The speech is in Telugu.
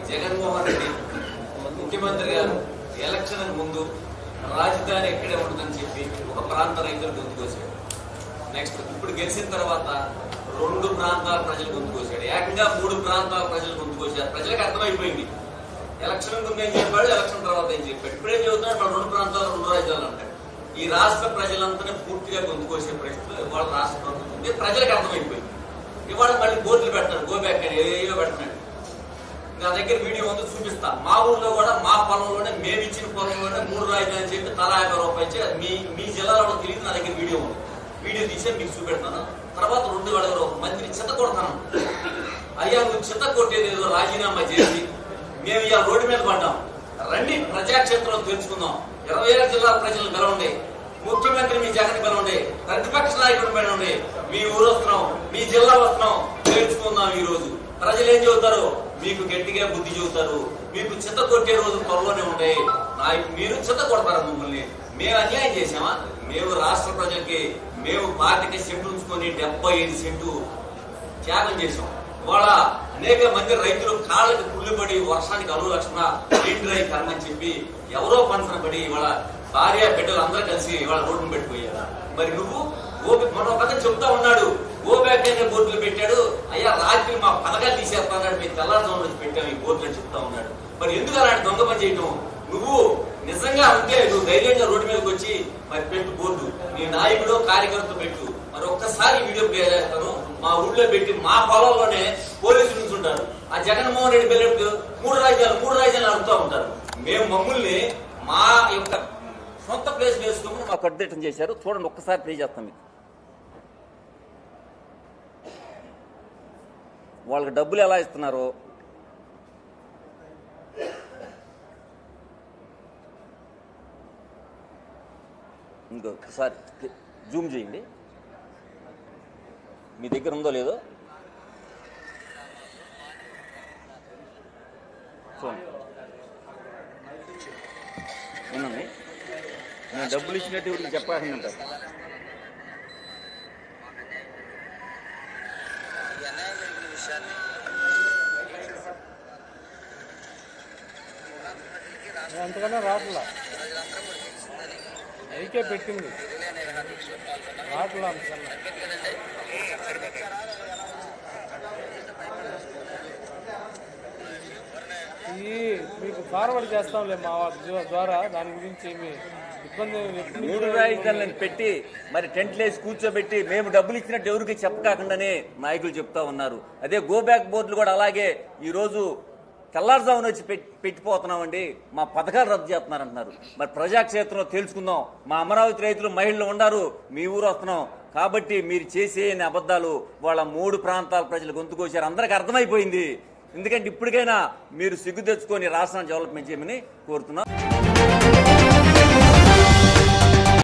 జగన్మోహన్ రెడ్డి ముఖ్యమంత్రి గారు ఎలక్షన్ ముందు రాజధాని ఎక్కడే ఉంటుందని చెప్పి ఒక ప్రాంత రైతులు గుర్తుకొచ్చాడు నెక్స్ట్ ఇప్పుడు గెలిచిన తర్వాత రెండు ప్రాంతాల ప్రజలు గుర్తుకొచ్చాడు ఏకంగా మూడు ప్రాంతాల ప్రజలు గుర్తుకొచ్చారు ప్రజలకు అర్థమైపోయింది ఎలక్షన్ ముందు ఏం చెప్పాడు ఎలక్షన్ తర్వాత ఏం చెప్పాడు ఇప్పుడేం చెబుతున్నాడు మన రెండు ప్రాంతాలు రెండు రాజ్యాలు అంటాడు ఈ రాష్ట్ర ప్రజలంతా పూర్తిగా గొంతుకొచ్చే పరిస్థితులు ఇవాళ రాష్ట్ర ప్రభుత్వం ఉంది ప్రజలకు అర్థమైపోయింది ఇవాళ మళ్ళీ బోర్డులు పెడతాడు గో బ్యాక్ అని ఏదో పెడుతున్నాడు నా దగ్గర వీడియో ఉంది చూపిస్తా మా ఊర్లో కూడా మా పొలంలోనే మేము ఇచ్చిన పొలంలోనే మూడు రాజధాని అని చెప్పి తలా యాభై రూపాయలు ఇచ్చి అది మీ మీ జిల్లాలో తెలియదు నా దగ్గర వీడియో ఉంది వీడియో తీసే మీకు చూపెడతాను తర్వాత రెండు అడగరు మంత్రి చెత్త కొడతాను అయ్యా నువ్వు చెత్త కొట్టేది ఏదో రాజీనామా చేసి మేము ఇవాళ రోడ్డు మీద పడ్డాం రండి ప్రజాక్షేత్రంలో తెలుసుకుందాం ఇరవై ఏడు జిల్లా ప్రజలు పిలవండి ముఖ్యమంత్రి మీ జగన్ పిలవండి ప్రతిపక్ష నాయకుడు పిలవండి మీ ఊరు వస్తున్నాం మీ జిల్లా వస్తున్నాం తెలుసుకుందాం ఈ రోజు ప్రజలు ఏం చెబుతారు మీకు గట్టిగా బుద్ధి చెబుతారు మీకు చిత్త కొట్టే రోజు త్వరలోనే ఉంటాయి నాయకు మీరు చిత్త కొడతారు మమ్మల్ని మేము అన్యాయం చేశామా మేము రాష్ట్ర ప్రజలకి మేము పార్టీకి సెంటు ఉంచుకొని డెబ్బై ఐదు సెంటు త్యాగం చేశాం ఇవాళ అనేక మంది రైతులు కాళ్ళకి పుల్లు పడి వర్షానికి అరువు లక్షణ ఎండ్రై కర్మని చెప్పి ఎవరో పంచన పడి ఇవాళ భార్య బిడ్డలు అందరూ కలిసి ఇవాళ రోడ్డును పెట్టిపోయారు మరి నువ్వు ఓపి మన పక్క చెప్తా ఉన్నాడు గో బ్యాక్ అనే బోర్డులు పెట్టాడు అయ్యా రాత్రి మా పథకాలు తీసేస్తాడు మీ తెల్లారుజాము నుంచి పెట్టాము ఈ బోర్డులు అని చెప్తా ఉన్నాడు మరి ఎందుకు అలాంటి దొంగ పని చేయటం నువ్వు నిజంగా ఉంటే నువ్వు ధైర్యంగా రోడ్డు మీదకి వచ్చి మరి పెట్టు బోర్డు నీ నాయకుడు కార్యకర్త పెట్టు మరి ఒక్కసారి వీడియో ప్లే చేస్తాను మా ఊళ్ళో పెట్టి మా పొలంలోనే పోలీసులు ఉంచుంటారు ఆ జగన్మోహన్ రెడ్డి పిల్లలు మూడు రాజ్యాలు మూడు రాజ్యాలు అడుగుతూ ఉంటారు మేము మమ్మల్ని మా యొక్క సొంత ప్లేస్ వేసుకోమని మాకు అడ్డేటం చేశారు చూడండి ఒక్కసారి ప్లే చేస్తాం మీకు వాళ్ళకి డబ్బులు ఎలా ఇస్తున్నారో ఇంకొకసారి జూమ్ చేయండి మీ దగ్గర ఉందో లేదో చూడండి వినండి నేను డబ్బులు ఇచ్చినట్టు ఇవరికి చెప్పాల్సింది అంటారు ఈ అన్యాయం జరిగిన విషయాన్ని అంతకన్నా రాట్లా ప్రజలందరూ కూడా తెలిసిందని అయికే పెట్టింది రిలే నిరహార దీక్షలో పాల్గొన్నారు రాట్లా అంతకన్నా ఎందుకంటే ఈ మీకు ఫార్వర్డ్ చేస్తాంలే మా వారి ద్వారా దాని గురించి ఏమి ఇబ్బంది ఎప్పుడు మూడు రాజధానులను పెట్టి మరి టెంట్లు వేసి కూర్చోబెట్టి మేము డబ్బులు ఇచ్చినట్టు ఎవరికి చెప్పకాకుండానే నాయకులు చెప్తా ఉన్నారు అదే గో బ్యాక్ బోర్డులు కూడా అలాగే ఈ రోజు తెల్లారుజామున వచ్చి పెట్టి పెట్టిపోతున్నామండి మా పథకాలు రద్దు చేస్తున్నారంటున్నారు మరి ప్రజాక్షేత్రంలో తెలుసుకుందాం మా అమరావతి రైతులు మహిళలు ఉన్నారు మీ ఊరు వస్తున్నాం కాబట్టి మీరు చేసే అన్ని అబద్ధాలు వాళ్ళ మూడు ప్రాంతాల ప్రజలు గొంతుకొచ్చారు అందరికి అర్థమైపోయింది ఎందుకంటే ఇప్పటికైనా మీరు సిగ్గు తెచ్చుకొని రాష్ట్రాన్ని డెవలప్మెంట్ చేయమని కోరుతున్నాం